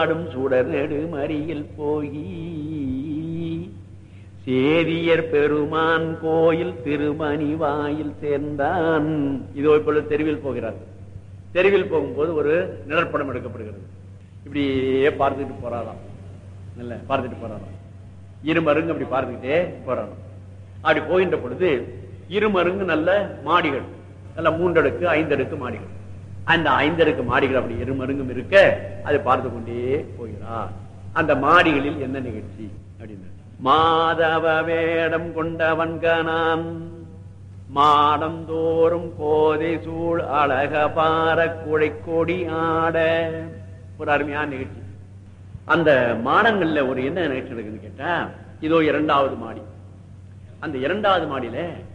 ஆடும் சுடர் நெடு மறியில் போகி சேதியர் பெருமான் கோயில் திருமணி வாயில் சேர்ந்தான் இதோ இப்பொழுது தெருவில் போகிறார் தெருவில் போகும்போது ஒரு நிழற்படம் எடுக்கப்படுகிறது இப்படியே பார்த்துட்டு போறாராம் இல்ல பார்த்துட்டு போறாராம் இருமருங்கு அப்படி பார்த்துக்கிட்டே போறாராம் அப்படி போகின்ற பொழுது இருமருங்கு நல்ல மாடிகள் நல்ல மூன்றடுக்கு ஐந்தடுக்கு மாடிகள் அந்த ஐந்தடுக்கு மாடிகள் அப்படி இருமருங்கும் இருக்க அதை பார்த்து கொண்டே போகிறார் அந்த மாடிகளில் என்ன நிகழ்ச்சி அப்படின்னு மாதவ வேடம் கொண்டவன் கனான் மாடந்தோறும் கோதை சூழ் அழக பார குழை கொடி ஆட ஒரு அருமையான நிகழ்ச்சி அந்த மாடங்கள்ல ஒரு என்ன நிகழ்ச்சி நடக்குதுன்னு கேட்டா இதோ இரண்டாவது மாடி அந்த இரண்டாவது மாடியில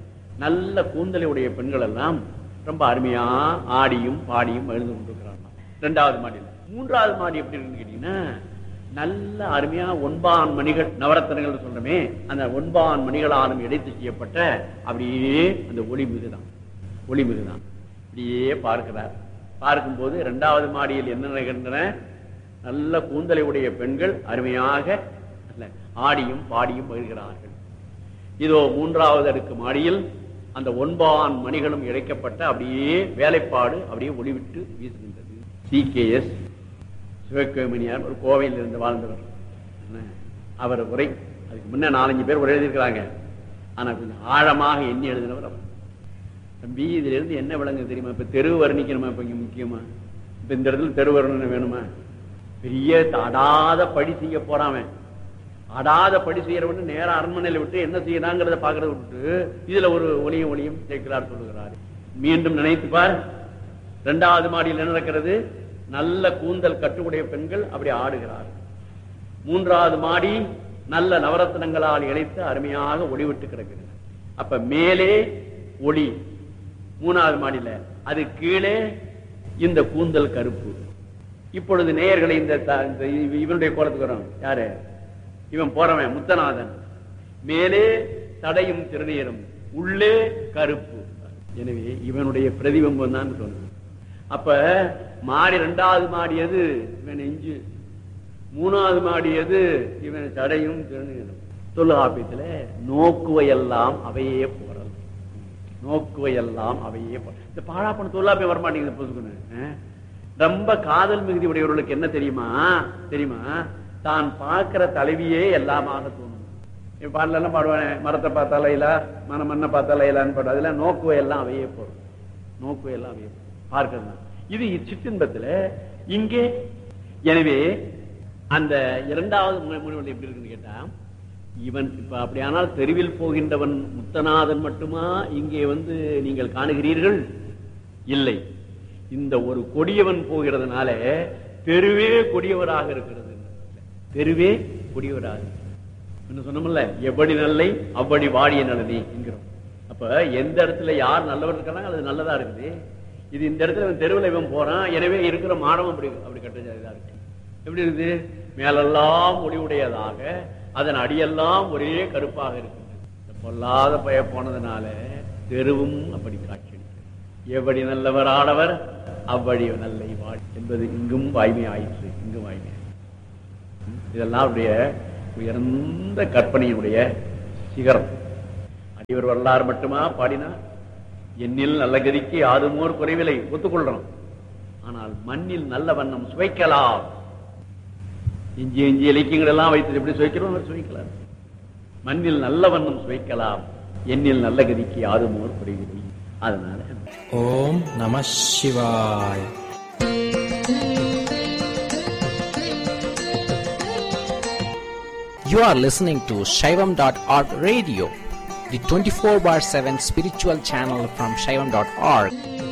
நல்ல கூந்தலை உடைய பெண்கள் எல்லாம் ரொம்ப அருமையா ஆடியும் பாடியும் எழுந்து கொண்டிருக்கிறாங்க இரண்டாவது மாடியில மூன்றாவது மாடி எப்படி இருக்குன்னு கேட்டீங்கன்னா நல்ல அருமையா ஒன்பான் மணிகள் நவரத்தனங்கள் சொல்றமே அந்த ஒன்பான் மணிகளாலும் இடைத்து செய்யப்பட்ட அப்படியே அந்த ஒளி மிகுதான் ஒளி மிகுதான் இப்படியே பார்க்கிறார் பார்க்கும்போது இரண்டாவது மாடியில் என்ன நடக்கின்றன நல்ல கூந்தலை உடைய பெண்கள் அருமையாக அல்ல, ஆடியும் பாடியும் வருகிறார்கள் இதோ மூன்றாவது அடுக்கு மாடியில் அந்த ஒன்பான் மணிகளும் இழைக்கப்பட்ட அப்படியே வேலைப்பாடு அப்படியே ஒளிவிட்டு வீசுகின்றது சி கே எஸ் சிவகோமணியார் ஒரு கோவையில் இருந்து வாழ்ந்தவர் என்ன? அவர் உரை அதுக்கு முன்ன நாலஞ்சு பேர் உரை எழுதியிருக்கிறாங்க ஆனா கொஞ்சம் ஆழமாக எண்ணி எழுதினவர் அவர் தம்பி இதுல இருந்து என்ன விளங்குது தெரியுமா இப்ப தெரு வர்ணிக்கணுமா இப்ப இங்க முக்கியமா இப்ப இந்த இடத்துல தெரு வர்ணனை வேணுமா பெரிய அடாத படி செய்ய போறான் அடாத படி செய்யறவன் நேரா அரண்மனையில விட்டு என்ன செய்யறாங்கிறத பாக்குறத விட்டு இதுல ஒரு ஒளியும் ஒளியும் சேர்க்கிறார் சொல்லுகிறார் மீண்டும் நினைத்து பார் இரண்டாவது மாடியில் என்ன நடக்கிறது நல்ல கூந்தல் கட்டுடைய பெண்கள் அப்படி ஆடுகிறார் மூன்றாவது மாடி நல்ல நவரத்னங்களால் இழைத்து அருமையாக ஒளிவிட்டு கிடக்கிறது அப்ப மேலே ஒளி மூணாவது மாடியில அது கீழே இந்த கூந்தல் கருப்பு இப்பொழுது நேயர்களை இந்த த- இந்த இவ- இவனுடைய கோலத்துக்கு வரும் யாரு இவன் போறவன் முத்தநாதன் மேலே தடையும் திருநீரும் உள்ளே கருப்பு எனவே இவனுடைய பிரதிபிம்பம் தான் தோணுது அப்ப மாடி ரெண்டாவது மாடி எது இவன் நெஞ்சு மூணாவது மாடி எது இவன் தடையும் திருநீரும் தொல்காப்பியத்துல நோக்குவையெல்லாம் அவையே போறல் நோக்குவையெல்லாம் அவையே போற இந்த பாழாப்பண தொல்லாப்பியம் வரமாட்டேங்குது பொசுக்குன்னு ரொம்ப காதல் மிகுதி உடையவர்களுக்கு என்ன தெரியுமா தெரியுமா தான் பார்க்கிற தலைவியே எல்லாமாக தோணும் இப்ப பாடல எல்லாம் பாடுவானே மரத்தை பார்த்தா லைலா மன மண்ணை பார்த்தா லைலான்னு பாடு அதெல்லாம் நோக்குவை எல்லாம் அவையே போறோம் நோக்குவை எல்லாம் அவையே போறோம் பார்க்கிறது தான். இது சிற்றின்பத்துல இங்கே எனவே அந்த இரண்டாவது மு- முனிவன் எப்படி இருக்குன்னு கேட்டா இவன் இப்ப அப்படியானால் தெருவில் போகின்றவன் முத்தநாதன் மட்டுமா இங்கே வந்து நீங்கள் காணுகிறீர்கள் இல்லை இந்த ஒரு கொடியவன் போகிறதுனால தெருவே கொடியவராக இருக்கிறது தெருவே கொடியவராக இருக்கிறது. என்ன சொன்னோம்ல எவ்வளி நல்லை அவ்வளி வாடிய நலனி என்கிறோம் அப்ப எந்த இடத்துல யார் நல்லவர் இருக்கிறாங்க அது நல்லதா இருக்குது இது இந்த இடத்துல இவன் தெருவில் இவன் போறான் எனவே இருக்கிற மாடம் அப்படி அப்படி கட்ட இதா இருக்கு எப்படி இருக்குது மேலெல்லாம் முடிவுடையதாக அதன் அடியெல்லாம் ஒரே கருப்பாக இருக்குது இந்த பொல்லாத பய போனதுனால தெருவும் அப்படி காட்சி எவ்வளி நல்லவர் ஆடவர் அவ்வழி நல்லை வாழ் என்பது இங்கும் வாய்மை ஆயிற்று இங்கும் வாய்மை ஆயிற்று. இதெல்லாம் அவருடைய உயர்ந்த கற்பனையினுடைய சிகரம் அடிவர் வரலாறு மட்டுமா பாடினா என்னில் நல்ல கதிக்கு யாதுமோர் குறைவில்லை ஒத்துக்கொள்றோம் ஆனால் மண்ணில் நல்ல வண்ணம் சுவைக்கலாம் இஞ்சி இஞ்சி இலக்கியங்கள் எல்லாம் வைத்து எப்படி சுவைக்கிறோம் அப்படி சுவைக்கலாம் மண்ணில் நல்ல வண்ணம் சுவைக்கலாம் எண்ணில் நல்ல கதிக்கு யாதுமோர் குறைவில்லை அதனால ஓம் நம சிவாய் You are listening to Shaivam.org radio, the 24 bar 7 spiritual channel from Shaivam.org.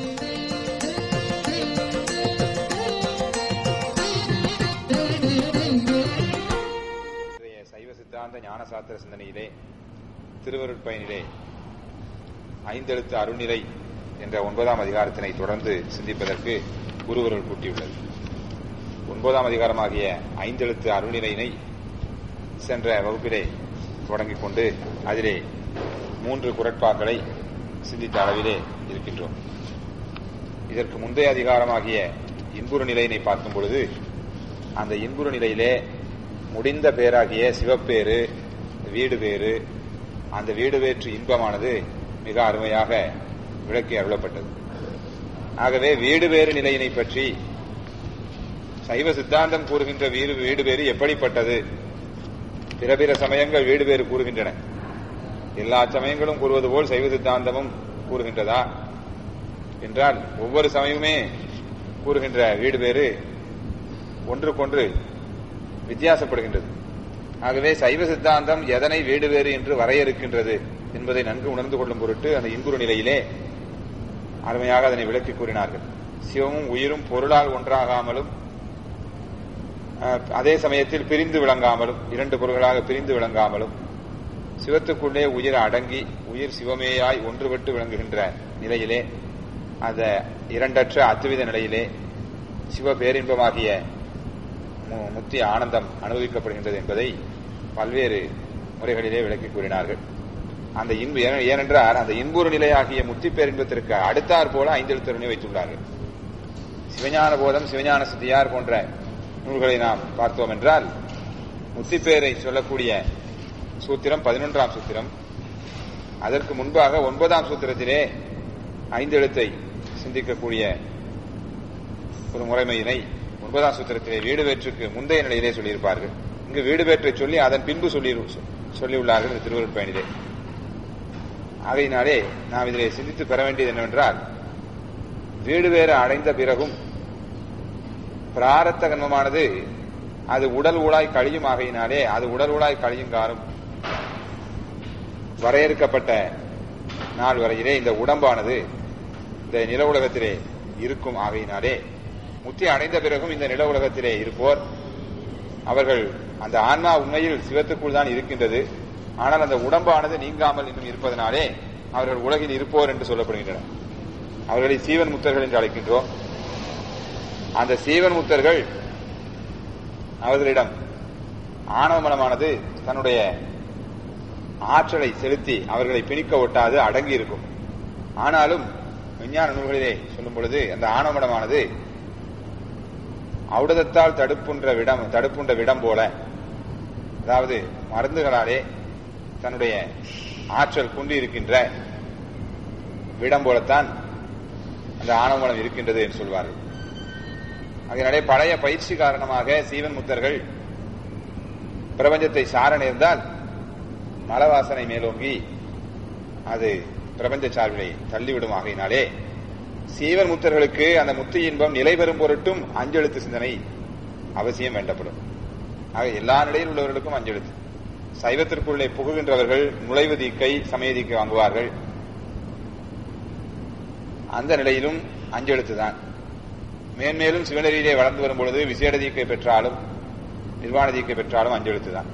இன்றைய சைவ சித்தாந்த ஞானசாஸ்திர சிந்தனையிலே திருவருட்பயனிலே ஐந்தெழுத்து அருள்நிலை என்ற ஒன்பதாம் அதிகாரத்தினை தொடர்ந்து சிந்திப்பதற்கு குருவருள் கூட்டியுள்ளது ஒன்பதாம் அதிகாரமாகிய ஐந்தெழுத்து அருள்நிலையினை சென்ற வகுப்பிலே தொடங்கிக் கொண்டு அதிலே மூன்று குரட்பாக்களை சிந்தித்த அளவிலே இருக்கின்றோம் இதற்கு முந்தைய அதிகாரமாகிய இன்புற நிலையினை பார்க்கும் பொழுது அந்த இன்புறு நிலையிலே முடிந்த பேராகிய சிவப்பேறு வீடு பேறு அந்த வீடு வேற்று இன்பமானது மிக அருமையாக விளக்கி அருளப்பட்டது ஆகவே வீடு வேறு நிலையினை பற்றி சைவ சித்தாந்தம் கூறுகின்ற வீடு வீடு வேறு எப்படிப்பட்டது பிற பிற சமயங்கள் வீடு வேறு கூறுகின்றன எல்லா சமயங்களும் கூறுவது போல் சைவ சித்தாந்தமும் கூறுகின்றதா என்றால் ஒவ்வொரு சமயமுமே கூறுகின்ற வீடு வேறு ஒன்றுக்கொன்று வித்தியாசப்படுகின்றது ஆகவே சைவ சித்தாந்தம் எதனை வீடு வேறு என்று வரையறுக்கின்றது என்பதை நன்கு உணர்ந்து கொள்ளும் பொருட்டு அந்த இன்புறு நிலையிலே அருமையாக அதனை விளக்கி கூறினார்கள் சிவமும் உயிரும் பொருளால் ஒன்றாகாமலும் அஹ், அதே சமயத்தில் பிரிந்து விளங்காமலும் இரண்டு பொருள்களாக பிரிந்து விளங்காமலும் சிவத்துக்குள்ளே உயிர் அடங்கி உயிர் சிவமேயாய் ஒன்றுபட்டு விளங்குகின்ற நிலையிலே அந்த இரண்டற்ற அத்துவித நிலையிலே சிவ பேரின்பமாகிய மு- முத்தி ஆனந்தம் அனுபவிக்கப்படுகின்றது என்பதை பல்வேறு முறைகளிலே விளக்கி கூறினார்கள் அந்த இன்பு ஏன- ஏனென்றால் அந்த இன்புறு நிலையாகிய முத்தி பேரின்பத்திற்கு அடுத்தாற் போல ஐந்தெழுத்தருணை வைத்துள்ளார்கள் சிவஞான போதம் சிவஞான சித்தியார் போன்ற நூல்களை நாம் பார்த்தோம் என்றால் முத்திப்பேரை சொல்லக்கூடிய சூத்திரம் பதினொன்றாம் சூத்திரம் அதற்கு முன்பாக ஒன்பதாம் சூத்திரத்திலே ஐந்து எழுத்தை சிந்திக்கக்கூடிய ஒரு முறைமையினை ஒன்பதாம் சூத்திரத்திலே வீடு வேற்றுக்கு முந்தைய நிலையிலே சொல்லியிருப்பார்கள் இங்கு வீடு வேற்றை சொல்லி அதன் பின்பு சொல்லி சொல்லியுள்ளார்கள் இந்த திருவருட் பயணிலே ஆகையினாலே நாம் இதிலே சிந்தித்து பெற வேண்டியது என்னவென்றால் வீடு வேறு அடைந்த பிறகும் பிராரத்த கர்மமானது அது உடல் ஊழாய் கழியும் ஆகையினாலே அது உடல் ஊழாய் கழியும் காலம் வரையறுக்கப்பட்ட நாள் வரையிலே இந்த உடம்பானது இந்த நில உலகத்திலே இருக்கும் ஆகையினாலே முத்தி அடைந்த பிறகும் இந்த நில உலகத்திலே இருப்போர் அவர்கள் அந்த ஆன்மா உண்மையில் சிவத்துக்குள் தான் இருக்கின்றது ஆனால் அந்த உடம்பானது நீங்காமல் இன்னும் இருப்பதனாலே அவர்கள் உலகில் இருப்போர் என்று சொல்லப்படுகின்றனர் அவர்களை சீவன் முத்தர்கள் என்று அழைக்கின்றோம் அந்த சீவன் முத்தர்கள் அவர்களிடம் ஆணவ மனமானது தன்னுடைய ஆற்றலை செலுத்தி அவர்களை பிணிக்க ஒட்டாது அடங்கி இருக்கும் ஆனாலும் விஞ்ஞான நூல்களிலே சொல்லும் பொழுது அந்த ஆணவமடமானது ஔடதத்தால் தடுப்புன்ற விடம் தடுப்புன்ற விடம் போல அதாவது மருந்துகளாலே தன்னுடைய ஆற்றல் குன்றி இருக்கின்ற விடம் போலத்தான் அந்த ஆணவமலம் இருக்கின்றது என்று சொல்வார்கள் அதனாலே பழைய பயிற்சி காரணமாக சீவன் முத்தர்கள் பிரபஞ்சத்தை சார நேர்ந்தால் மலவாசனை மேலோங்கி அது பிரபஞ்ச சார்பினை தள்ளிவிடும் ஆகையினாலே சீவன் முத்தர்களுக்கு அந்த முத்து இன்பம் நிலை பெறும் பொருட்டும் அஞ்செழுத்து சிந்தனை அவசியம் வேண்டப்படும் ஆக எல்லா நிலையில் உள்ளவர்களுக்கும் அஞ்செழுத்து சைவத்திற்குள்ளே புகுகின்றவர்கள் நுழைவு தீக்கை சமய தீக்கை வாங்குவார்கள் அந்த நிலையிலும் அஞ்செழுத்து தான் மேன்மேலும் சிவநெறியிலே வளர்ந்து வரும் பொழுது விசேட தீக்கை பெற்றாலும் நிர்வாண தீக்கை பெற்றாலும் அஞ்செழுத்து தான்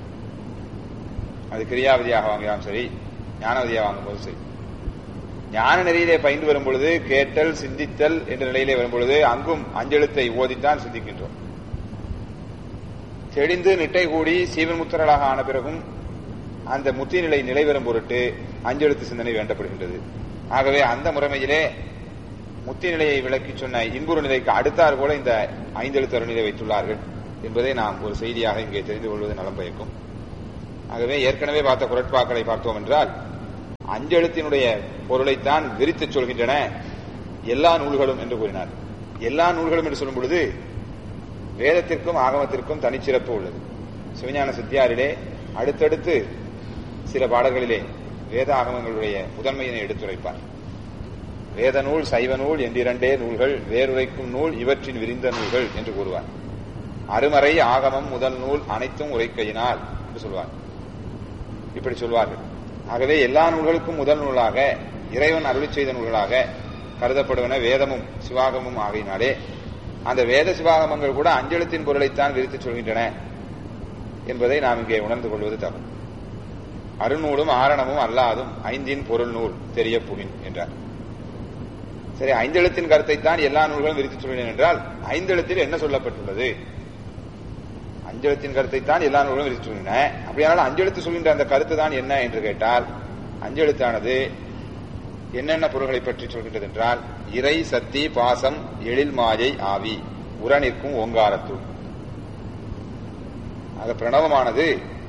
அது கிரியாவதியாக வாங்கினாலும் சரி ஞானவதியாக வாங்கும்போது சரி ஞான நெறியிலே பயின்று வரும் பொழுது கேட்டல் சிந்தித்தல் என்ற நிலையிலே வரும் பொழுது அங்கும் அஞ்செழுத்தை ஓதித்தான் சிந்திக்கின்றோம் தெளிந்து நிட்டை கூடி சீவன் முத்தர்களாக ஆன பிறகும் அந்த முத்தி நிலை நிலை பெறும் பொருட்டு அஞ்செழுத்து சிந்தனை வேண்டப்படுகின்றது ஆகவே அந்த முறைமையிலே முத்தி நிலையை விளக்கி சொன்ன இன்புறு நிலைக்கு அடுத்தார் போல இந்த ஐந்தெழுத்து அருணிலை வைத்துள்ளார்கள் என்பதை நாம் ஒரு செய்தியாக இங்கே தெரிந்து கொள்வது நலம் பயக்கும் ஆகவே ஏற்கனவே பார்த்த குரட்பாக்களை பார்த்தோம் என்றால் அஞ்செழுத்தினுடைய பொருளைத்தான் விரித்துச் சொல்கின்றன எல்லா நூல்களும் என்று கூறினார் எல்லா நூல்களும் என்று சொல்லும் பொழுது வேதத்திற்கும் ஆகமத்திற்கும் தனிச்சிறப்பு உள்ளது சிவஞான சித்தியாரிலே அடுத்தடுத்து சில பாடல்களிலே வேத ஆகமங்களுடைய முதன்மையினை எடுத்துரைப்பார் வேத நூல் சைவ நூல் என்றிரண்டே நூல்கள் வேறுரைக்கும் நூல் இவற்றின் விரிந்த நூல்கள் என்று கூறுவார் அருமறை ஆகமம் முதல் நூல் அனைத்தும் உரைக்கையினால் என்று சொல்வார் இப்படி சொல்வார்கள் ஆகவே எல்லா நூல்களுக்கும் முதல் நூலாக இறைவன் அருளி செய்த நூல்களாக கருதப்படுவன வேதமும் சிவாகமும் ஆகையினாலே அந்த வேத சிவாகமங்கள் கூட அஞ்சலத்தின் பொருளைத்தான் விரித்துச் சொல்கின்றன என்பதை நாம் இங்கே உணர்ந்து கொள்வது தவறு அருநூலும் ஆரணமும் அல்லாதும் ஐந்தின் பொருள் நூல் தெரிய புகின் என்றார் சரி ஐந்தெழுத்தின் கருத்தைத்தான் எல்லா நூல்களும் விரித்துச் சொல்கிறேன் என்றால் ஐந்தெழுத்தில் என்ன சொல்லப்பட்டுள்ளது அஞ்செழுத்தின் கருத்தைத்தான் எல்லா நூல்களும் விரித்துச் சொல்கின்றன அப்படியானால் அஞ்செழுத்து சொல்கின்ற அந்த கருத்து தான் என்ன என்று கேட்டால் அஞ்செழுத்தானது என்னென்ன பொருள்களை பற்றி சொல்கின்றது என்றால் இறை சக்தி பாசம் எழில் மாயை ஆவி உரனிற்கும் ஓங்காரத்துள் ஆக பிரணவமானது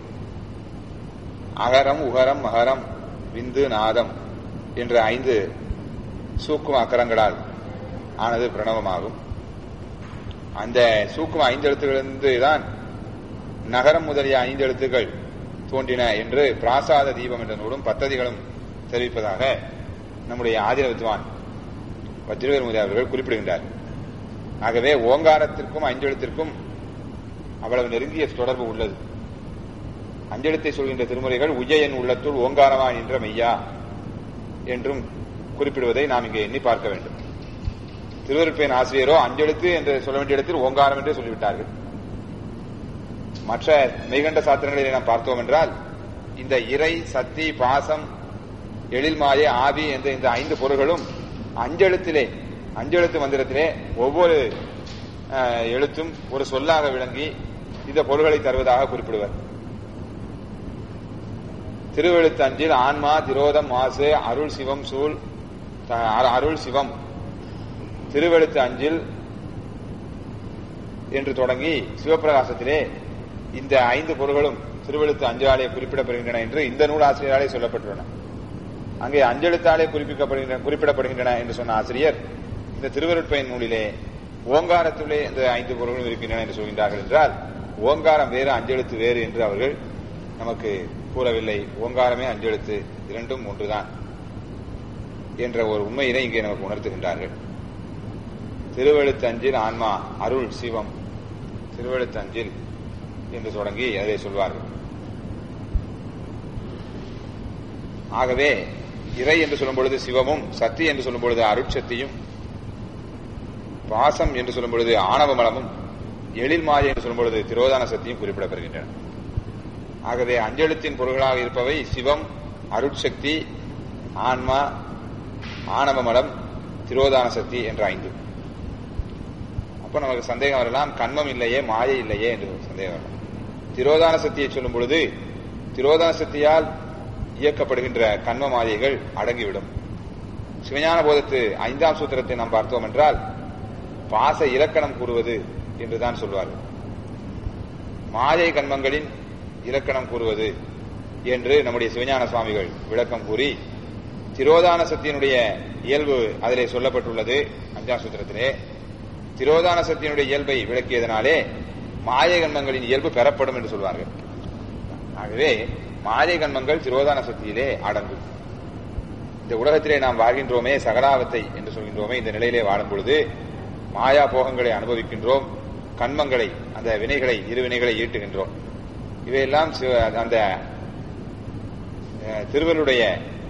அகரம் உகரம் மகரம் விந்து நாதம் என்ற ஐந்து சூக்கும அக்கரங்களால் ஆனது பிரணவமாகும் அந்த சூக்கும ஐந்து எழுத்துக்களிலிருந்து தான் நகரம் முதலிய ஐந்து எழுத்துக்கள் தோன்றின என்று பிராசாத தீபம் என்ற நூலும் பத்ததிகளும் தெரிவிப்பதாக நம்முடைய ஆதிர வித்வான் வஜ்ரவேல் முதலி அவர்கள் குறிப்பிடுகின்றார் ஆகவே ஓங்காரத்திற்கும் அஞ்செழுத்திற்கும் அவ்வளவு நெருங்கிய தொடர்பு உள்ளது அஞ்செழுத்தை சொல்கின்ற திருமுறைகள் உஜயன் உள்ளத்துள் ஓங்காரமா என்ற மெய்யா என்றும் குறிப்பிடுவதை நாம் இங்கே எண்ணி பார்க்க வேண்டும் திருவருட்பயன் ஆசிரியரோ அஞ்செழுத்து என்று சொல்ல வேண்டிய இடத்தில் ஓங்காரம் என்றே சொல்லிவிட்டார்கள் மற்ற மெய்கண்ட சாத்திரங்களிலே நாம் பார்த்தோம் என்றால் இந்த இறை சக்தி பாசம் எழில் மாய ஆவி என்ற இந்த ஐந்து பொருள்களும் அஞ்செழுத்திலே அஞ்செழுத்து மந்திரத்திலே ஒவ்வொரு அஹ், எழுத்தும் ஒரு சொல்லாக விளங்கி இந்த பொருள்களை தருவதாக குறிப்பிடுவர் திருவெழுத்து அஞ்சில் ஆன்மா திரோதம் மாசு அருள் சிவம் சூழ் த- அரு- அருள் சிவம் திருவெழுத்து அஞ்சில் என்று தொடங்கி சிவப்பிரகாசத்திலே இந்த ஐந்து பொருள்களும் திருவெழுத்து அஞ்சாலே குறிப்பிடப்படுகின்றன என்று இந்த நூல் ஆசிரியராலே சொல்லப்பட்டுள்ளன அங்கே அஞ்செழுத்தாலே குறிப்பிடப்படுகின்றன குறிப்பிடப்படுகின்றன என்று சொன்ன ஆசிரியர் இந்த திருவருட்பயன் நூலிலே ஓங்காரத்திலே இந்த ஐந்து பொருள்களும் இருக்கின்றன என்று சொல்கின்றார்கள் என்றால் ஓங்காரம் வேறு அஞ்செழுத்து வேறு என்று அவர்கள் நமக்கு கூறவில்லை ஓங்காரமே அஞ்செழுத்து இரண்டும் ஒன்றுதான் என்ற ஒரு உண்மையினை இங்கே நமக்கு உணர்த்துகின்றார்கள் திருவெழுத்து அஞ்சில் ஆன்மா அருள் சிவம் திருவெழுத்து அஞ்சில் என்று தொடங்கி அதை சொல்வார்கள் ஆகவே இறை என்று சொல்லும் பொழுது சிவமும் சக்தி என்று சொல்லும் பொழுது அருட்சக்தியும் பாசம் என்று சொல்லும் பொழுது ஆணவ மலமும் எழில் மாய என்று சொல்லும் பொழுது திரோதான சக்தியும் குறிப்பிடப்படுகின்றன ஆகவே அஞ்செழுத்தின் பொருள்களாக இருப்பவை சிவம் அருட்சக்தி ஆன்மா ஆணவ மலம் திரோதான சக்தி என்ற ஐந்து அப்ப நமக்கு சந்தேகம் வரலாம் கண்மம் இல்லையே மாயை இல்லையே என்று ஒரு சந்தேகம் வரலாம் திரோதான சக்தியை சொல்லும் பொழுது திரோதான சக்தியால் இயக்கப்படுகின்ற கண்ம மாயைகள் அடங்கிவிடும் சிவஞான போதத்து ஐந்தாம் சூத்திரத்தை நாம் பார்த்தோம் என்றால் பாச இலக்கணம் கூறுவது என்றுதான் சொல்வார்கள் மாயை கண்மங்களின் இலக்கணம் கூறுவது என்று நம்முடைய சிவஞான சுவாமிகள் விளக்கம் கூறி திரோதான சக்தியினுடைய இயல்பு அதிலே சொல்லப்பட்டுள்ளது அஞ்சாம் சூத்திரத்திலே திரோதான சக்தியினுடைய இயல்பை விளக்கியதனாலே மாயை கண்மங்களின் இயல்பு பெறப்படும் என்று சொல்வார்கள் ஆகவே மாயை கண்மங்கள் திரோதான சக்தியிலே அடங்கும் இந்த உலகத்திலே நாம் வாழ்கின்றோமே சகலாவத்தை என்று சொல்கின்றோமே இந்த நிலையிலே வாழும் பொழுது மாயா போகங்களை அனுபவிக்கின்றோம் கண்மங்களை அந்த வினைகளை இரு வினைகளை ஈட்டுகின்றோம் இவையெல்லாம் சிவ- அந்த அஹ், திருவருடைய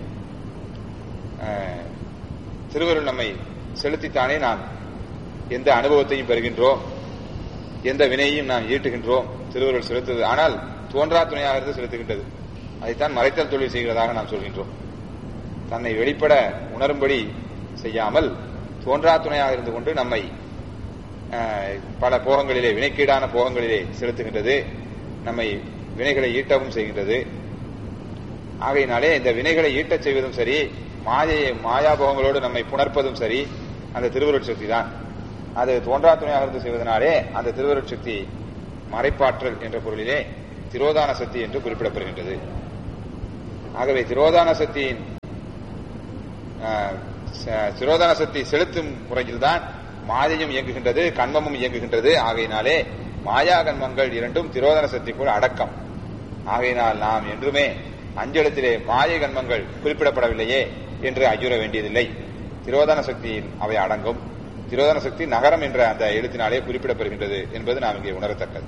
அஹ், திருவருள் நம்மை செலுத்தித்தானே நாம் எந்த அனுபவத்தையும் பெறுகின்றோம் எந்த வினையையும் நாம் ஈட்டுகின்றோம் திருவருள் செலுத்துவது ஆனால் தோன்றா துணையாக இருந்து செலுத்துகின்றது அதைத்தான் மறைத்தல் தொழில் செய்கிறதாக நாம் சொல்கின்றோம் தன்னை வெளிப்பட உணரும்படி செய்யாமல் தோன்றா துணையாக இருந்து கொண்டு நம்மை அஹ், பல போகங்களிலே வினைக்கீடான போகங்களிலே செலுத்துகின்றது நம்மை வினைகளை ஈட்டவும் செய்கின்றது ஆகையினாலே இந்த வினைகளை ஈட்டச் செய்வதும் சரி மாயையை மாயா போகங்களோடு நம்மை புணர்ப்பதும் சரி அந்த திருவருட் சக்தி தான் அது தோன்றா துணையாக இருந்து செய்வதனாலே அந்த திருவருட் சக்தி மறைப்பாற்றல் என்ற பொருளிலே திரோதான சக்தி என்று குறிப்பிடப்படுகின்றது ஆகவே திரோதான சக்தியின் ஆஹ், ச- திரோதான சக்தி செலுத்தும் முறையில்தான் மாயையும் இயங்குகின்றது கண்மமும் இயங்குகின்றது ஆகையினாலே மாயா கண்மங்கள் இரண்டும் திரோதான சக்திக்குள் அடக்கம் ஆகையினால் நாம் என்றுமே அஞ்சலத்திலே மாயை கண்மங்கள் குறிப்பிடப்படவில்லையே என்று ஐயுற வேண்டியதில்லை திரோதான சக்தியில் அவை அடங்கும் திரோதான சக்தி நகரம் என்ற அந்த எழுத்தினாலே குறிப்பிடப்படுகின்றது என்பது நாம் இங்கே உணரத்தக்கது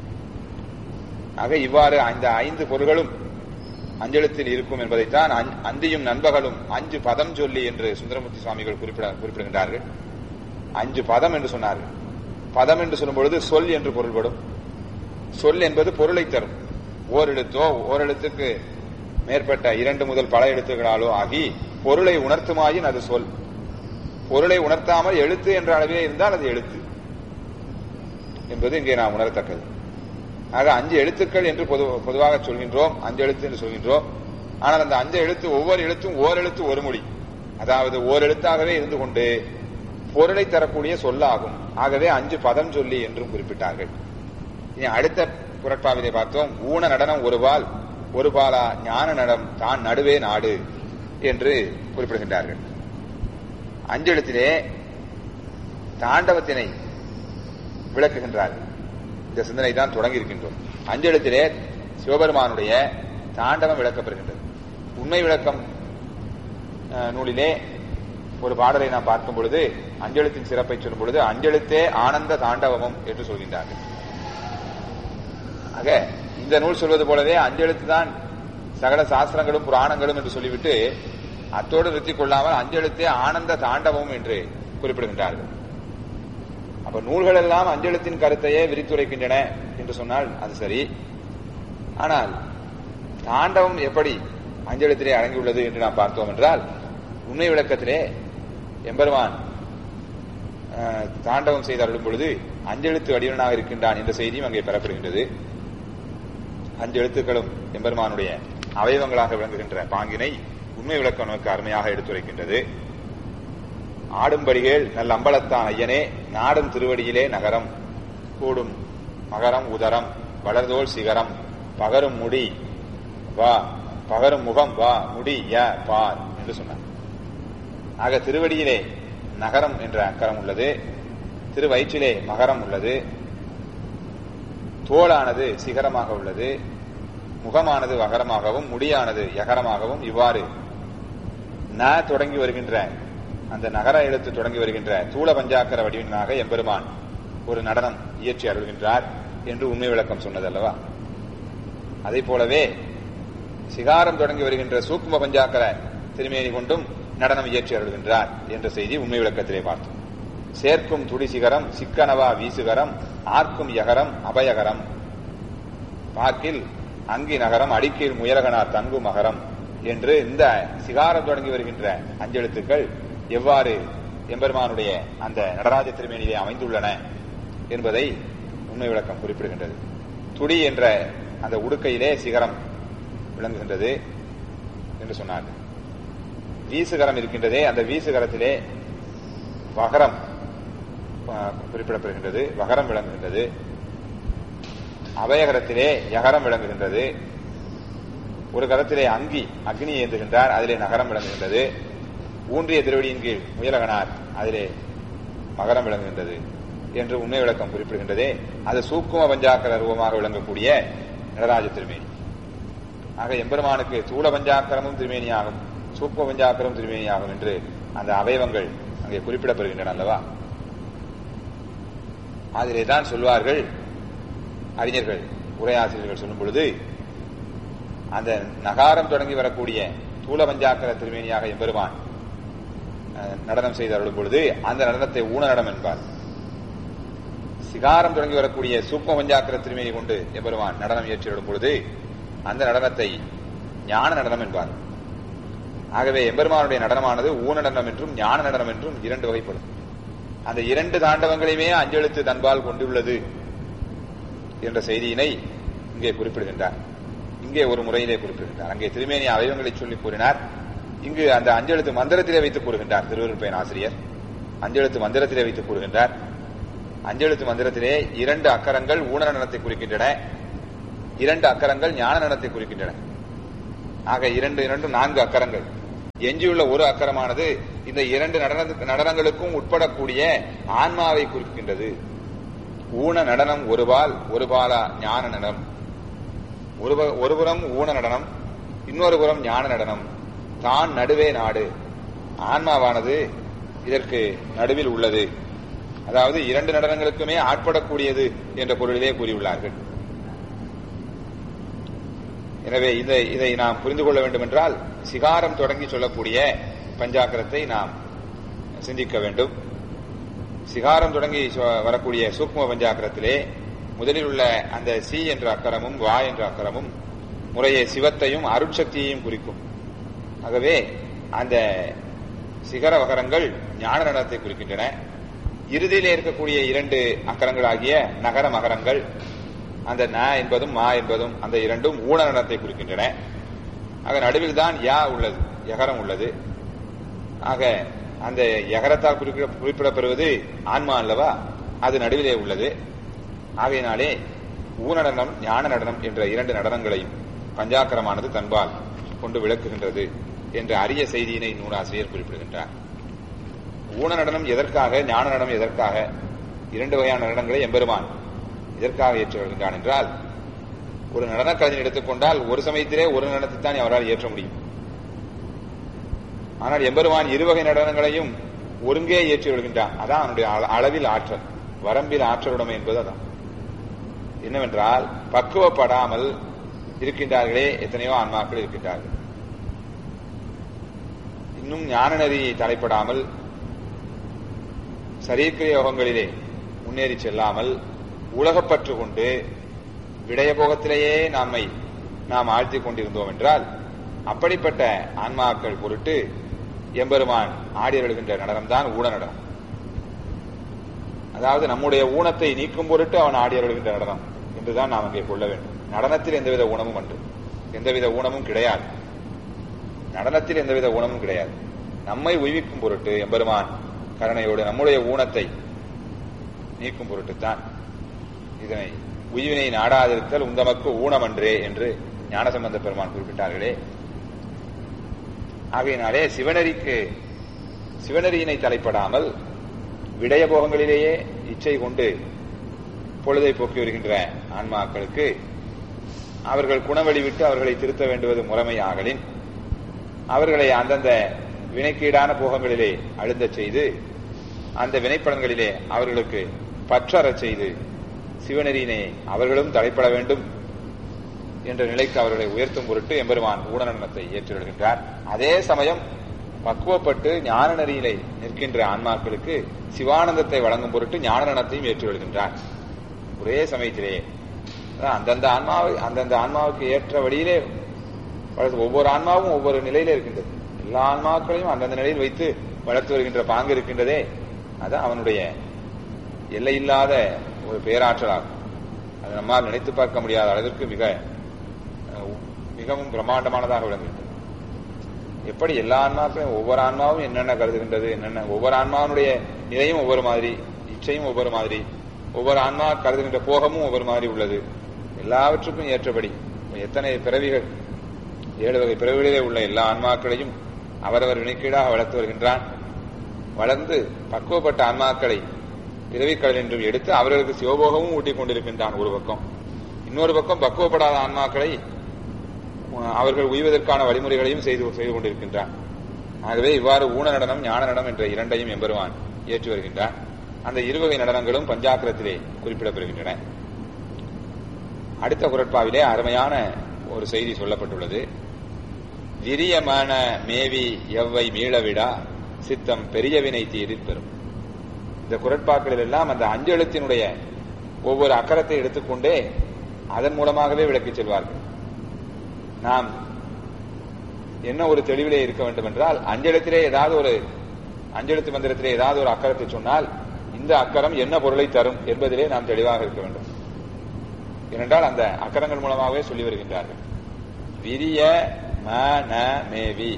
ஆக இவ்வாறு இந்த ஐந்து பொருள்களும் அஞ்செழுத்தில் இருக்கும் என்பதைத்தான் அஞ்- அந்தியும் நண்பகலும் அஞ்சு பதம் சொல்லி என்று சுந்தரமூர்த்தி சுவாமிகள் குறிப்பிட குறிப்பிடுகின்றார்கள் அஞ்சு பதம் என்று சொன்னார்கள் பதம் என்று சொல்லும் பொழுது சொல் என்று பொருள்படும் சொல் என்பது பொருளை தரும் ஓரெழுத்தோ ஓரெழுத்துக்கு மேற்பட்ட இரண்டு முதல் பல எழுத்துக்களாலோ ஆகி பொருளை உணர்த்துமாயின் அது சொல் பொருளை உணர்த்தாமல் எழுத்து என்ற அளவிலே இருந்தால் அது எழுத்து என்பது இங்கே நாம் உணரத்தக்கது ஆக அஞ்சு எழுத்துக்கள் என்று பொது பொதுவாக சொல்கின்றோம் அஞ்சு எழுத்து என்று சொல்கின்றோம் ஆனால் அந்த அஞ்சு எழுத்து ஒவ்வொரு எழுத்தும் ஓர் எழுத்து ஒரு மொழி அதாவது ஓர் எழுத்தாகவே இருந்து கொண்டு பொருளை தரக்கூடிய சொல்லாகும் ஆகவே அஞ்சு பதம் சொல்லி என்றும் குறிப்பிட்டார்கள் இனி அடுத்த குரட்பாவிலே பார்த்தோம் ஊன நடனம் ஒருபால் ஒரு பாலா ஞான நடம் தான் நடுவே நாடு என்று குறிப்பிடுகின்றார்கள் அஞ்செழுத்திலே தாண்டவத்தினை விளக்குகின்றார்கள் இந்த சிந்தனை தான் தொடங்கி இருக்கின்றோம் அஞ்செழுத்திலே சிவபெருமானுடைய தாண்டவம் விளக்கப்படுகின்றது உண்மை விளக்கம் அஹ், நூலிலே ஒரு பாடலை நாம் பார்க்கும் பொழுது அஞ்செழுத்தின் சிறப்பை சொல்லும் பொழுது அஞ்செழுத்தே ஆனந்த தாண்டவமும் என்று சொல்கின்றார்கள் ஆக இந்த நூல் சொல்வது போலவே அஞ்செழுத்து தான் சகல சாஸ்திரங்களும் புராணங்களும் என்று சொல்லிவிட்டு அத்தோடு நிறுத்திக் கொள்ளாமல் அஞ்செழுத்தே ஆனந்த தாண்டவம் என்று குறிப்பிடுகின்றார்கள் அப்ப நூல்கள் எல்லாம் அஞ்செழுத்தின் கருத்தையே விரித்துரைக்கின்றன என்று சொன்னால் அது சரி ஆனால் தாண்டவம் எப்படி அஞ்செழுத்திலே அடங்கியுள்ளது என்று நாம் பார்த்தோம் என்றால் உண்மை விளக்கத்திலே எம்பெருமான் அஹ், தாண்டவம் செய்து அருளும் பொழுது அஞ்செழுத்து வடிவனாக இருக்கின்றான் என்ற செய்தியும் அங்கே பெறப்படுகின்றது அஞ்சு எழுத்துக்களும் எம்பெருமானுடைய அவயவங்களாக விளங்குகின்ற பாங்கினை உண்மை விளக்கம் நமக்கு அருமையாக எடுத்துரைக்கின்றது ஆடும்படிகள் நல்ல அம்பலத்தான் ஐயனே நாடும் திருவடியிலே நகரம் கூடும் மகரம் உதரம் வளர்தோல் சிகரம் பகரும் முடி வா பகரும் முகம் வா முடி ய பார் என்று சொன்னார் ஆக திருவடியிலே நகரம் என்ற அக்கரம் உள்ளது திருவயிற்றிலே மகரம் உள்ளது தோளானது சிகரமாக உள்ளது முகமானது வகரமாகவும் முடியானது யகரமாகவும் இவ்வாறு ந தொடங்கி வருகின்ற அந்த நகர எழுத்து தொடங்கி வருகின்ற தூள பஞ்சாக்கர வடிவினாக எம்பெருமான் ஒரு நடனம் இயற்றி அருள்கின்றார் என்று உண்மை விளக்கம் சொன்னது அல்லவா அதே போலவே சிகாரம் தொடங்கி வருகின்ற சூக்கும பஞ்சாக்கர திருமேனி கொண்டும் நடனம் இயற்றி அருள்கின்றார் என்ற செய்தி உண்மை விளக்கத்திலே பார்த்தோம் சேர்க்கும் துடி சிகரம் சிக்கனவா வீசுகரம் ஆர்க்கும் யகரம் அபயகரம் பாக்கில் அங்கி நகரம் அடிக்கீழ் முயலகனார் தங்கும் மகரம் என்று இந்த சிகாரம் தொடங்கி வருகின்ற அஞ்செழுத்துக்கள் எவ்வாறு எம்பெருமானுடைய அந்த நடராஜ திருமேனியிலே அமைந்துள்ளன என்பதை உண்மை விளக்கம் குறிப்பிடுகின்றது துடி என்ற அந்த உடுக்கையிலே சிகரம் விளங்குகின்றது என்று சொன்னார்கள் வீசுகரம் இருக்கின்றதே அந்த வீசுகரத்திலே வகரம் அஹ், குறிப்பிடப்படுகின்றது வகரம் விளங்குகின்றது அபயகரத்திலே யகரம் விளங்குகின்றது ஒரு கரத்திலே அங்கி அக்னி ஏந்துகின்றார் அதிலே நகரம் விளங்குகின்றது ஊன்றிய திருவடியின் கீழ் முயலகனார் அதிலே மகரம் விளங்குகின்றது என்று உண்மை விளக்கம் குறிப்பிடுகின்றதே அது சூக்கும பஞ்சாக்கர ரூபமாக விளங்கக்கூடிய நடராஜ திருமேனி ஆக எம்பெருமானுக்கு தூள பஞ்சாக்கரமும் திருமேனியாகும் சூக்கும பஞ்சாக்கரம் திருமேனியாகும் என்று அந்த அவயவங்கள் அங்கே குறிப்பிடப்படுகின்றன அல்லவா அதிலே தான் சொல்வார்கள் அறிஞர்கள் உரையாசிரியர்கள் சொல்லும் பொழுது அந்த நகாரம் தொடங்கி வரக்கூடிய தூள பஞ்சாக்கர திருமேனியாக எம்பெருமான் அஹ், நடனம் செய்து அருளும் பொழுது அந்த நடனத்தை ஊன நடனம் என்பார் சிகாரம் தொடங்கி வரக்கூடிய சூக்ம பஞ்சாக்கர திருமேனி கொண்டு எம்பெருமான் நடனம் இயற்றி அருளும் பொழுது அந்த நடனத்தை ஞான நடனம் என்பார் ஆகவே எம்பெருமானுடைய நடனமானது ஊன நடனம் என்றும் ஞான நடனம் என்றும் இரண்டு வகைப்படும் அந்த இரண்டு தாண்டவங்களையுமே அஞ்செழுத்து தன்பால் கொண்டுள்ளது என்ற செய்தியினை இங்கே குறிப்பிடுகின்றார் இங்கே ஒரு முறையிலே குறிப்பிடுகின்றார் அங்கே திருமேனி அவயவங்களை சொல்லி கூறினார் இங்கு அந்த அஞ்செழுத்து மந்திரத்திலே வைத்து கூறுகின்றார் திருவருட்பயன் ஆசிரியர் அஞ்செழுத்து மந்திரத்திலே வைத்து கூறுகின்றார் அஞ்செழுத்து மந்திரத்திலே இரண்டு அக்கரங்கள் ஊன நடனத்தை குறிக்கின்றன இரண்டு அக்கரங்கள் ஞான நடனத்தை குறிக்கின்றன ஆக இரண்டு இரண்டு நான்கு அக்கரங்கள் எஞ்சியுள்ள ஒரு அக்கரமானது இந்த இரண்டு நடன நடனங்களுக்கும் உட்படக்கூடிய ஆன்மாவை குறிக்கின்றது ஊன நடனம் ஒருபால் ஒருபாலா ஞான நடனம் ஒருப- ஒருபுறம் ஊன நடனம் இன்னொரு புறம் ஞான நடனம் தான் நடுவே நாடு ஆன்மாவானது இதற்கு நடுவில் உள்ளது அதாவது இரண்டு நடனங்களுக்குமே ஆட்படக்கூடியது என்ற பொருளிலே கூறியுள்ளார்கள் எனவே இதை இதை நாம் புரிந்து கொள்ள வேண்டும் என்றால் சிகாரம் தொடங்கி சொல்லக்கூடிய பஞ்சாக்கரத்தை நாம் சிந்திக்க வேண்டும் சிகாரம் தொடங்கி சொ- வரக்கூடிய சூக்ம பஞ்சாக்கரத்திலே முதலில் உள்ள அந்த சி என்ற அக்கரமும் வா என்ற அக்கரமும் முறையே சிவத்தையும் அருட்சக்தியையும் குறிக்கும் ஆகவே அந்த சிகர வகரங்கள் ஞான நடனத்தை குறிக்கின்றன இறுதியிலே இருக்கக்கூடிய இரண்டு அக்கரங்களாகிய நகர மகரங்கள் அந்த ந என்பதும் மா என்பதும் அந்த இரண்டும் ஊன நடனத்தை குறிக்கின்றன ஆக நடுவில் தான் யா உள்ளது யகரம் உள்ளது ஆக அந்த யகரத்தால் குறிப்பிட குறிப்பிடப்பெறுவது ஆன்மா அல்லவா அது நடுவிலே உள்ளது ஆகையினாலே ஊனடனம் ஞான நடனம் என்ற இரண்டு நடனங்களையும் பஞ்சாக்கரமானது தன்பால் கொண்டு விளக்குகின்றது என்ற அரிய செய்தியினை நூலாசிரியர் குறிப்பிடுகின்றார் ஊன நடனம் எதற்காக ஞான நடனம் எதற்காக இரண்டு வகையான நடனங்களை எம்பெருமான் எதற்காக ஏற்றி வருகின்றான் என்றால் ஒரு நடன கலைஞர் எடுத்துக்கொண்டால் ஒரு சமயத்திலே ஒரு நடனத்தை தான் அவரால் ஏற்ற முடியும் ஆனால் எம்பெருமான் இருவகை நடனங்களையும் ஒருங்கே ஏற்றி வருகின்றான் அதான் அவனுடைய அள- அளவில் ஆற்றல் வரம்பில் ஆற்றலுடைமை என்பது அதான் என்னவென்றால் பக்குவப்படாமல் இருக்கின்றார்களே எத்தனையோ ஆன்மாக்கள் இருக்கின்றார்கள் இன்னும் ஞான நெறியை தலைப்படாமல் சரீர்கிரிய யோகங்களிலே முன்னேறி செல்லாமல் உலகப்பற்று கொண்டு விடயபோகத்திலேயே நம்மை நாம் ஆழ்த்திக் கொண்டிருந்தோம் என்றால் அப்படிப்பட்ட ஆன்மாக்கள் பொருட்டு எம்பெருமான் ஆடி வருகின்ற நடனம்தான் ஊன நடனம் அதாவது நம்முடைய ஊனத்தை நீக்கும் பொருட்டு அவன் ஆடி வருகின்ற நடனம் என்றுதான் நாம் அங்கே கொள்ள வேண்டும் நடனத்தில் எந்தவித ஊனமும் அன்று எந்தவித ஊனமும் கிடையாது நடனத்தில் எந்தவித ஊனமும் கிடையாது நம்மை உய்விக்கும் பொருட்டு எம்பெருமான் கருணையோடு நம்முடைய ஊனத்தை நீக்கும் பொருட்டுத்தான் இதனை உய்வினை நாடாதிருத்தல் உந்தமக்கு ஊனமன்றே என்று ஞானசம்பந்த பெருமான் குறிப்பிட்டார்களே ஆகையினாலே சிவனரிக்கு சிவனரியினை தலைப்படாமல் விடயபோகங்களிலேயே இச்சை கொண்டு பொழுதை போக்கி வருகின்ற ஆன்மாக்களுக்கு அவர்கள் குணவழி விட்டு அவர்களை திருத்த வேண்டுவது முறைமையாகலின் அவர்களை அந்தந்த வினைக்கீடான போகங்களிலே அழுந்தச் செய்து அந்த வினைப்படங்களிலே அவர்களுக்கு பற்றறச் செய்து சிவநெறியினை அவர்களும் தலைப்பட வேண்டும் என்ற நிலைக்கு அவர்களை உயர்த்தும் பொருட்டு எம்பெருமான் ஊடநடனத்தை ஏற்றிருக்கின்றார் அதே சமயம் பக்குவப்பட்டு ஞான நெறியிலே நிற்கின்ற ஆன்மாக்களுக்கு சிவானந்தத்தை வழங்கும் பொருட்டு ஞான நடனத்தையும் ஏற்றி வருகின்றார் ஒரே சமயத்திலே அதான் அந்தந்த ஆன்மாவை அந்தந்த ஆன்மாவுக்கு ஏற்ற வழியிலே வளர்த்து ஒவ்வொரு ஆன்மாவும் ஒவ்வொரு நிலையில இருக்கின்றது எல்லா ஆன்மாக்களையும் அந்தந்த நிலையில் வைத்து வளர்த்து வருகின்ற பாங்கு இருக்கின்றதே அது அவனுடைய எல்லையில்லாத ஒரு பேராற்றலாகும் அது நம்மால் நினைத்து பார்க்க முடியாத அளவிற்கு மிக அஹ், மிகவும் பிரம்மாண்டமானதாக விளங்குகின்றது எப்படி எல்லா ஆன்மாக்களையும் ஒவ்வொரு ஆன்மாவும் என்னென்ன கருதுகின்றது என்னென்ன ஒவ்வொரு ஆன்மாவுடைய நிலையும் ஒவ்வொரு மாதிரி இச்சையும் ஒவ்வொரு மாதிரி ஒவ்வொரு ஆன்மா கருதுகின்ற போகமும் ஒவ்வொரு மாதிரி உள்ளது எல்லாவற்றுக்கும் ஏற்றபடி எத்தனை பிறவிகள் ஏழு வகை பிறவிகளிலே உள்ள எல்லா ஆன்மாக்களையும் அவரவர் வினைக்கீடாக வளர்த்து வருகின்றான் வளர்ந்து பக்குவப்பட்ட ஆன்மாக்களை பிறவிக்கடல் என்றும் எடுத்து அவர்களுக்கு சிவபோகமும் ஊட்டிக் கொண்டிருக்கின்றான் ஒரு பக்கம் இன்னொரு பக்கம் பக்குவப்படாத ஆன்மாக்களை அஹ், அவர்கள் உய்வதற்கான வழிமுறைகளையும் செய்து செய்து கொண்டிருக்கின்றான் ஆகவே இவ்வாறு ஊன நடனம் ஞான நடனம் என்ற இரண்டையும் எம்பெருமான் ஏற்றி வருகின்றான் அந்த இருவகை நடனங்களும் பஞ்சாக்கரத்திலே குறிப்பிடப்பெறுகின்றன அடுத்த குரட்பாவிலே அருமையான ஒரு செய்தி சொல்லப்பட்டுள்ளது விரியமான மேவி எவ்வை மீளவிடா சித்தம் பெரிய வினை தீரில் பெறும் இந்த குரட்பாக்களில் எல்லாம் அந்த அஞ்செழுத்தினுடைய ஒவ்வொரு அக்கரத்தை எடுத்துக்கொண்டே அதன் மூலமாகவே விளக்கிச் செல்வார்கள் நாம் என்ன ஒரு தெளிவிலே இருக்க வேண்டும் என்றால் அஞ்செழுத்திலே ஏதாவது ஒரு அஞ்செழுத்து மந்திரத்திலே ஏதாவது ஒரு அக்கரத்தை சொன்னால் இந்த அக்கரம் என்ன பொருளை தரும் என்பதிலே நாம் தெளிவாக இருக்க வேண்டும் ஏனென்றால் அந்த அக்கரங்கள் மூலமாகவே சொல்லி வருகின்றார்கள் விரிய ம ந மேவி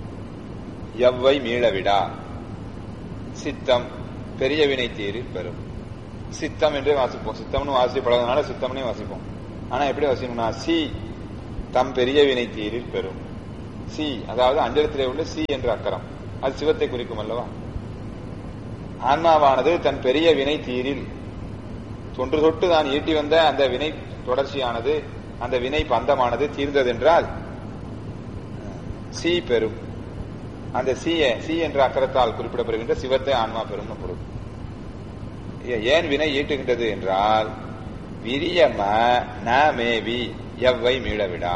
எவ்வை மீளவிடா சித்தம் பெரிய வினை தீரில் பெறும் சித்தம் என்றே வாசிப்போம் சித்தம்னு வாசி பழகினால சித்தம்னே வாசிப்போம் ஆனா எப்படி வாசிக்கணும்னா சி தம் பெரிய வினை தீரில் பெறும் சி அதாவது அஞ்சலத்திலே உள்ள சி என்ற அக்கரம் அது சிவத்தை குறிக்கும் அல்லவா ஆன்மாவானது தன் பெரிய வினை தீரில் தொன்று தொட்டு தான் ஈட்டி வந்த அந்த வினை தொடர்ச்சியானது அந்த வினை பந்தமானது தீர்ந்ததென்றால் சி பெறும் அந்த சீய சி என்ற அக்கரத்தால் குறிப்பிடப்படுகின்ற சிவத்தை ஆன்மா பெறும் பொருள் ஏ- ஏன் வினை ஈட்டுகின்றது என்றால் விரிய ம ந மேவி எவ்வை மீளவிடா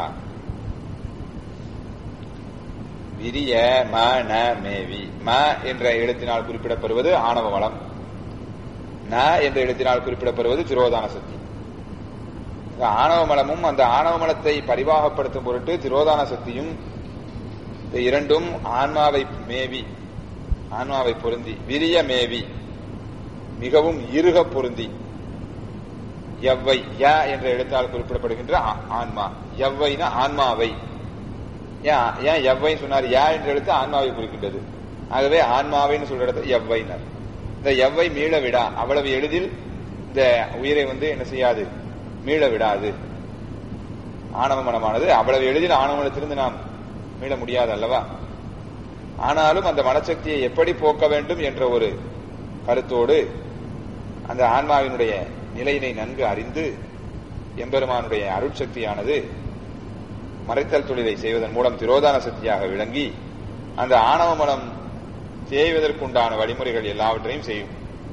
விரிய ம ந மேவி ம என்ற எழுத்தினால் குறிப்பிடப்படுவது ஆணவ வளம் ந என்ற எழுத்தினால் குறிப்பிடப்படுவது திரோதான சக்தி இந்த ஆணவ மலமும் அந்த ஆணவ மலத்தை பரிவாகப்படுத்தும் பொருட்டு திரோதான சக்தியும் இந்த இரண்டும் ஆன்மாவை மேவி ஆன்மாவை பொருந்தி விரிய மேவி மிகவும் இறுக பொருந்தி எவ்வை ய என்ற எழுத்தால் குறிப்பிடப்படுகின்ற ஆ- ஆன்மா எவ்வைனா ஆன்மாவை ஏன் ஏன் எவ்வை சொன்னார் யா என்ற எழுத்து ஆன்மாவை குறிக்கின்றது ஆகவே ஆன்மாவைன்னு சொல்ற இடத்துல எவ்வைனர் இந்த எவ்வை மீள விடா அவ்வளவு எளிதில் இந்த உயிரை வந்து என்ன செய்யாது மீள விடாது ஆணவ மனமானது அவ்வளவு எளிதில் ஆணவ மனத்திலிருந்து நாம் மீள முடியாது அல்லவா ஆனாலும் அந்த மனசக்தியை எப்படி போக்க வேண்டும் என்ற ஒரு கருத்தோடு அந்த ஆன்மாவினுடைய நிலையினை நன்கு அறிந்து எம்பெருமானுடைய அருட்சக்தியானது மறைத்தல் தொழிலை செய்வதன் மூலம் திரோதான சக்தியாக விளங்கி அந்த ஆணவ மனம் தேய்வதற்குண்டான வழிமுறைகள் எல்லாவற்றையும் செய்யும்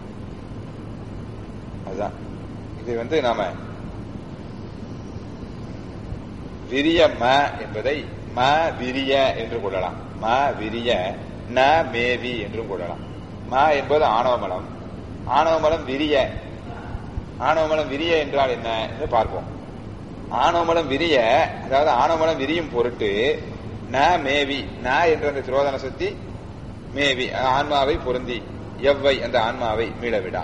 அதுதான் இது வந்து நாம விரிய ம என்பதை ம விரிய என்று கொள்ளலாம் ம விரிய ந மேவி என்றும் கொள்ளலாம் ம என்பது ஆணவமலம் ஆணவமலம் விரிய ஆணவமலம் விரிய என்றால் என்ன என்று பார்ப்போம் ஆணவமலம் விரிய அதாவது ஆணவமலம் விரியும் பொருட்டு ந மேவி ந என்ற அந்த திரோதன சக்தி மேவி ஆன்மாவை பொருந்தி எவ்வை அந்த ஆன்மாவை மீளவிடா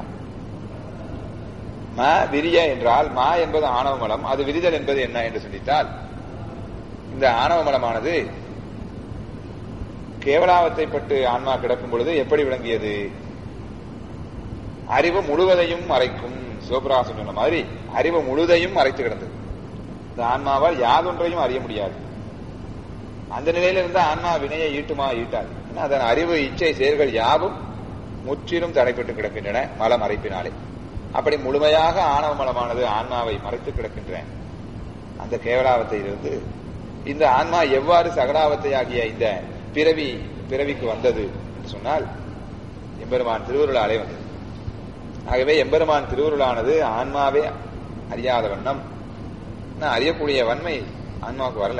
ம விரிய என்றால் மா என்பது ஆணவமலம் அது விரிதல் என்பது என்ன என்று சிந்தித்தால் இந்த ஆணவமலமானது கேவலாவத்தை பட்டு ஆன்மா கிடக்கும் பொழுது எப்படி விளங்கியது அறிவு முழுவதையும் மறைக்கும் சிவபிராசன் சொன்ன மாதிரி அறிவு முழுதையும் மறைத்து கிடந்தது இந்த ஆன்மாவால் யாதொன்றையும் அறிய முடியாது அந்த நிலையில இருந்த ஆன்மா வினையை ஈட்டுமா ஈட்டாது ஏன்னா அதன் அறிவு இச்சை செயல்கள் யாவும் முற்றிலும் தடைப்பட்டு கிடக்கின்றன மல மறைப்பினாலே அப்படி முழுமையாக ஆணவ மலமானது ஆன்மாவை மறைத்து கிடக்கின்றன அந்த கேவலாவத்தையிலிருந்து இந்த ஆன்மா எவ்வாறு சகடாவத்தை ஆகிய இந்த பிறவி பிறவிக்கு வந்தது என்று சொன்னால் எம்பெருமான் திருவுருளாலே வந்தது ஆகவே எம்பெருமான் திருவுருளானது ஆன்மாவே அறியாத வண்ணம் நான் அறியக்கூடிய வன்மை ஆன்மாவுக்கு வரல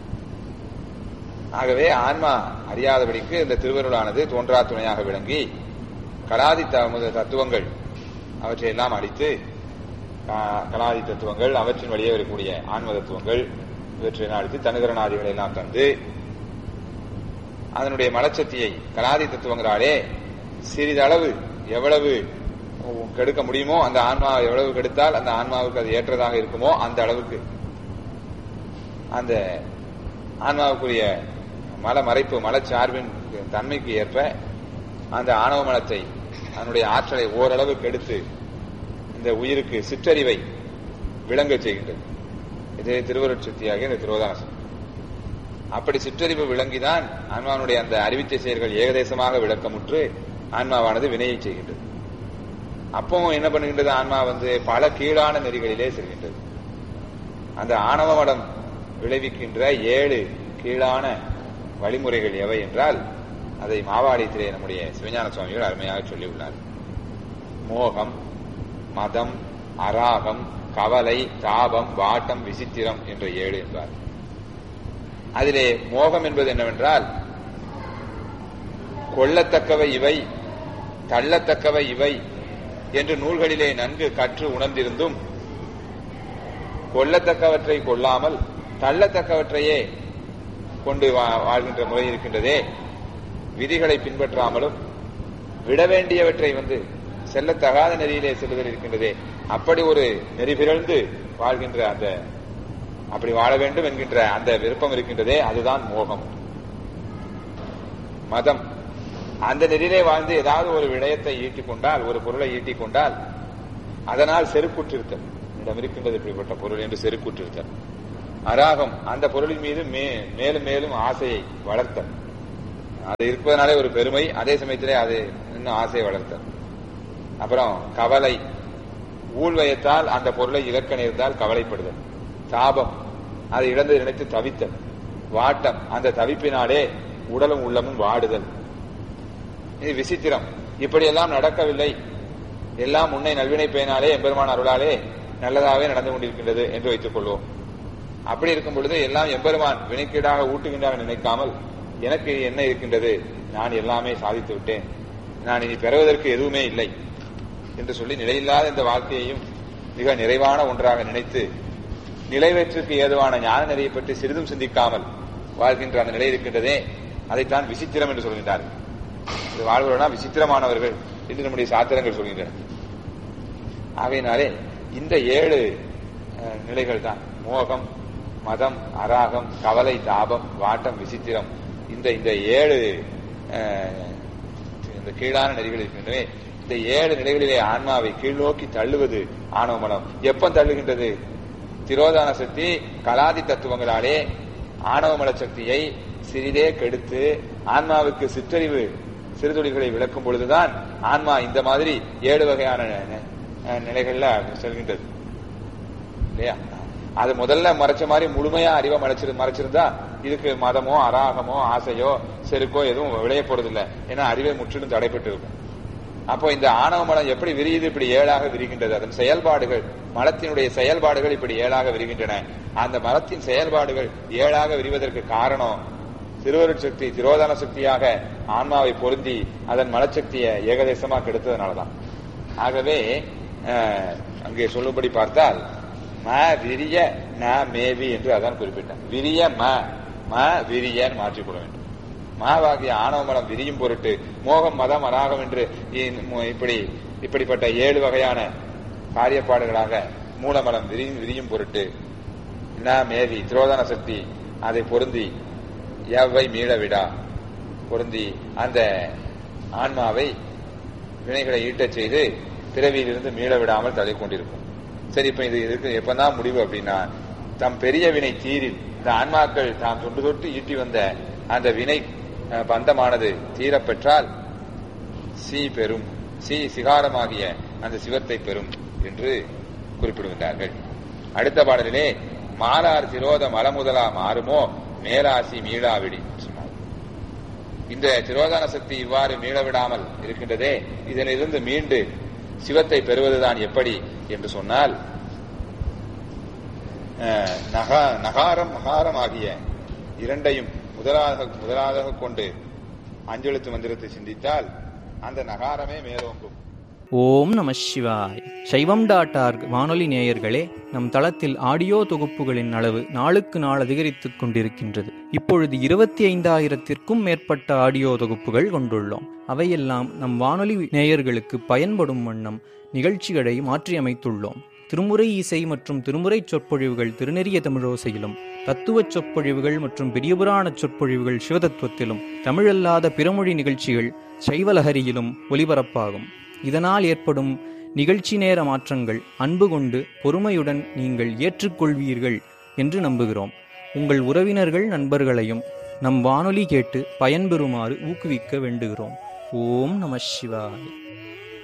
ஆகவே ஆன்மா அறியாதபடிக்கு இந்த திருவருளானது தோன்றா துணையாக விளங்கி கலாதி த- தத்துவங்கள் அவற்றை எல்லாம் அளித்து கா- கலாதி தத்துவங்கள் அவற்றின் வழியே வரக்கூடிய ஆன்ம தத்துவங்கள் இவற்றை அளித்து தனுகரணாதிகளை எல்லாம் தந்து அதனுடைய மலச்சக்தியை கலாதி தத்துவங்களாலே சிறிதளவு எவ்வளவு கெடுக்க முடியுமோ அந்த ஆன்மா எவ்வளவு கெடுத்தால் அந்த ஆன்மாவுக்கு அது ஏற்றதாக இருக்குமோ அந்த அளவுக்கு அந்த ஆன்மாவுக்குரிய மல மறைப்பு மலச்சார்பின் தன்மைக்கு ஏற்ப அந்த ஆணவ மலத்தை அதனுடைய ஆற்றலை ஓரளவு கெடுத்து இந்த உயிருக்கு சிற்றறிவை விளங்கச் செய்கின்றது இது திருவருட்சக்தியாக இந்த திருவதாசம் அப்படி சிற்றறிவு விளங்கிதான் ஆன்மாவுடைய அந்த அறிவிச்சை செயல்கள் ஏகதேசமாக விளக்கமுற்று ஆன்மாவானது வினையை செய்கின்றது அப்பவும் என்ன பண்ணுகின்றது ஆன்மா வந்து பல கீழான நெறிகளிலே செல்கின்றது அந்த ஆணவ மடம் விளைவிக்கின்ற ஏழு கீழான வழிமுறைகள் எவை என்றால் அதை மாவாடியத்திலே நம்முடைய சிவஞான சுவாமிகள் அருமையாக சொல்லியுள்ளார் மோகம் மதம் அராகம் கவலை தாபம் வாட்டம் விசித்திரம் என்ற ஏழு என்பார் அதிலே மோகம் என்பது என்னவென்றால் கொள்ளத்தக்கவை இவை தள்ளத்தக்கவை இவை என்று நூல்களிலே நன்கு கற்று உணர்ந்திருந்தும் கொள்ளத்தக்கவற்றை கொள்ளாமல் தள்ளத்தக்கவற்றையே கொண்டு வா- வாழ்கின்ற முறை இருக்கின்றதே விதிகளை பின்பற்றாமலும் விட வேண்டியவற்றை வந்து செல்லத்தகாத நெறியிலே செல்லுதல் இருக்கின்றதே அப்படி ஒரு நெறி பிறழ்ந்து வாழ்கின்ற அந்த அப்படி வாழ வேண்டும் என்கின்ற அந்த விருப்பம் இருக்கின்றதே அதுதான் மோகம் மதம் அந்த நெறியிலே வாழ்ந்து ஏதாவது ஒரு விடயத்தை ஈட்டிக் கொண்டால் ஒரு பொருளை ஈட்டிக் கொண்டால் அதனால் செருக்குற்றிருத்தல் என்னிடம் இருக்கின்றது இப்படிப்பட்ட பொருள் என்று செருக்குற்றிருத்தல் அராகம் அந்த பொருளின் மீது மே- மேலும் மேலும் ஆசையை வளர்த்தல் அது இருப்பதனாலே ஒரு பெருமை அதே சமயத்திலே அது இன்னும் ஆசையை வளர்த்தல் அப்புறம் கவலை ஊழ்வயத்தால் அந்த பொருளை இழக்க நேர்ந்தால் கவலைப்படுதல் தாபம் அதை இழந்து நினைத்து தவித்தல் வாட்டம் அந்த தவிப்பினாலே உடலும் உள்ளமும் வாடுதல் இது விசித்திரம் இப்படியெல்லாம் நடக்கவில்லை எல்லாம் உன்னை நல்வினை பயனாலே எம்பெருமான் அருளாலே நல்லதாகவே நடந்து கொண்டிருக்கின்றது என்று வைத்துக் கொள்வோம் அப்படி இருக்கும் பொழுது எல்லாம் எம்பெருமான் வினைக்கீடாக ஊட்டுகின்றாக நினைக்காமல் எனக்கு என்ன இருக்கின்றது நான் எல்லாமே சாதித்து விட்டேன் நான் இனி பெறுவதற்கு எதுவுமே இல்லை என்று சொல்லி நிலையில்லாத இந்த வாழ்க்கையையும் மிக நிறைவான ஒன்றாக நினைத்து நிலைவற்றிற்கு ஏதுவான ஞான நெறியை பற்றி சிறிதும் சிந்திக்காமல் வாழ்கின்ற அந்த நிலை இருக்கின்றதே அதைத்தான் விசித்திரம் என்று சொல்கின்றார்கள் இது வாழ்வர்களா விசித்திரமானவர்கள் என்று நம்முடைய சாத்திரங்கள் சொல்கின்றன ஆகையினாலே இந்த ஏழு அஹ், நிலைகள் தான் மோகம் மதம் அராகம் கவலை தாபம் வாட்டம் விசித்திரம் இந்த இந்த ஏழு அஹ், இந்த கீழான நெறிகள் இருக்கின்றன இந்த ஏழு நிலைகளிலே ஆன்மாவை கீழ்நோக்கி தள்ளுவது ஆணவ மனம் எப்ப தள்ளுகின்றது திரோதான சக்தி கலாதி தத்துவங்களாலே ஆணவமல சக்தியை சிறிதே கெடுத்து ஆன்மாவுக்கு சிற்றறிவு சிறுதுளிகளை விளக்கும் பொழுதுதான் ஆன்மா இந்த மாதிரி ஏழு வகையான நி- அஹ் நிலைகள்ல செல்கின்றது இல்லையா அது முதல்ல மறைச்ச மாதிரி முழுமையா அறிவை மறைச்சிரு மறைச்சிருந்தா இதுக்கு மதமோ அராகமோ ஆசையோ செருக்கோ எதுவும் விளைய போறது இல்ல ஏன்னா அறிவை முற்றிலும் தடைப்பட்டு இருக்கும் அப்போ இந்த ஆணவ மலம் எப்படி விரியுது இப்படி ஏழாக விரிகின்றது அதன் செயல்பாடுகள் மலத்தினுடைய செயல்பாடுகள் இப்படி ஏழாக விரிகின்றன அந்த மலத்தின் செயல்பாடுகள் ஏழாக விரிவதற்கு காரணம் திருவருட் சக்தி திரோதான சக்தியாக ஆன்மாவை பொருந்தி அதன் மலச்சக்தியை ஏகதேசமா கெடுத்ததுனாலதான் ஆகவே அஹ், அங்கே சொல்லும்படி பார்த்தால் ம விரிய ந மேவி என்று அதான் குறிப்பிட்டார் விரிய ம ம விரியன்னு மாற்றிக்கொள்ள வேண்டும் மாவாகிய ஆணவ மலம் விரியும் பொருட்டு மோகம் மதம் அராகம் என்று இ- மு- இப்படி இப்படிப்பட்ட ஏழு வகையான காரியப்பாடுகளாக மூலமலம் விரி விரியும் பொருட்டு ந மேவி திரோதான சக்தி அதை பொருந்தி எவ்வை மீள விடா பொருந்தி அந்த ஆன்மாவை வினைகளை ஈட்டச் செய்து பிறவியிலிருந்து மீள விடாமல் தள்ளி கொண்டிருக்கும் சரி இப்ப இது இதுக்கு எப்பதான் முடிவு அப்படின்னா தம் பெரிய வினை தீரில் இந்த ஆன்மாக்கள் தாம் தொண்டு தொட்டு ஈட்டி வந்த அந்த வினை அஹ், பந்தமானது தீரப் பெற்றால் சி பெறும் சி சிகாரமாகிய அந்த சிவத்தை பெறும் என்று குறிப்பிடுகின்றார்கள் அடுத்த பாடலிலே மாலார் திரோத மலமுதலா மாறுமோ மேலாசி மீளாவிடி சொன்னார் இந்த திரோதான சக்தி இவ்வாறு மீளவிடாமல் இருக்கின்றதே இதனிலிருந்து மீண்டு சிவத்தை பெறுவதுதான் எப்படி என்று சொன்னால் அஹ், நகா- நகாரம் மகாரம் ஆகிய இரண்டையும் முதலாக முதலாக கொண்டு அஞ்செழுத்து மந்திரத்தை சிந்தித்தால் அந்த நகாரமே மேலோங்கும் ஓம் நம சிவாய் சைவம் டாட் ஆர்க் வானொலி நேயர்களே நம் தளத்தில் ஆடியோ தொகுப்புகளின் அளவு நாளுக்கு நாள் அதிகரித்துக் கொண்டிருக்கின்றது இப்பொழுது இருபத்தி ஐந்தாயிரத்திற்கும் மேற்பட்ட ஆடியோ தொகுப்புகள் கொண்டுள்ளோம் அவையெல்லாம் நம் வானொலி நேயர்களுக்கு பயன்படும் வண்ணம் நிகழ்ச்சிகளை மாற்றியமைத்துள்ளோம் திருமுறை இசை மற்றும் திருமுறை சொற்பொழிவுகள் திருநெறிய தமிழோசையிலும் தத்துவச் சொற்பொழிவுகள் மற்றும் பெரியபுராண சொற்பொழிவுகள் சிவதத்துவத்திலும் தமிழல்லாத பிறமொழி நிகழ்ச்சிகள் சைவலஹரியிலும் ஒலிபரப்பாகும் இதனால் ஏற்படும் நிகழ்ச்சி நேர மாற்றங்கள் அன்பு கொண்டு பொறுமையுடன் நீங்கள் ஏற்றுக்கொள்வீர்கள் என்று நம்புகிறோம் உங்கள் உறவினர்கள் நண்பர்களையும் நம் வானொலி கேட்டு பயன்பெறுமாறு ஊக்குவிக்க வேண்டுகிறோம் ஓம் நம சிவாய்